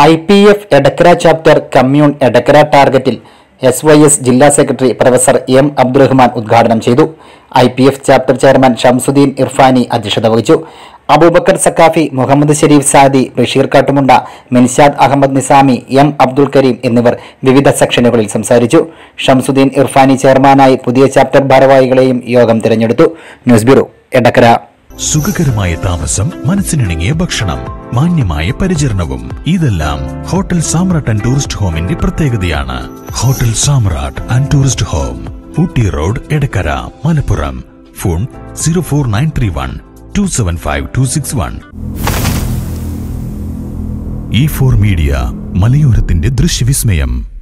I P F Edakkara chapter commune Edakkara ടാർഗറ്റിൽ S Y S ജില്ലാ secretary professor M Abdurahman ഉദ്ഘാടനം ചെയ്തു I P F chapter chairman Shamsuddin Irfani അധ്യക്ഷത വഹിച്ചു അബൂബക്കർ സക്കാഫി മുഹമ്മദ് ഷരീഫ് സാദി ബഷീർ കാട്ടുമുണ്ട മിൻഷാദ് അഹമ്മദ് നിസാമി എം അബ്ദുൽ കരീം എന്നിവർ വിവിധ സെക്ഷനുകളിൽ സംസാരിച്ചു ഷംസുദ്ദീൻ ഇർഫാനി ചെയർമാനായി പുതിയ ചാപ്റ്റർ ഭാരവാഹികളെയും യോഗം തിരഞ്ഞെടുത്തു ന്യൂസ് ബ്യൂറോ എടക്കര സുഖകരമായ താമസം മനസ്സിനിണങ്ങിയ ഭക്ഷണം മാന്യമായ പരിചരണവും ഇതെല്ലാം ഹോട്ടൽ സാമ്രാട്ട് ആൻഡ് ടൂറിസ്റ്റ് ഹോമിന്റെ പ്രത്യേകതയാണ് hotel Samrat and tourist home Ooty road Edakkara Malappuram phone zero four nine three one two seven five two six one E four media മലയോരത്തിന്റെ ദൃശ്യവിസ്മയം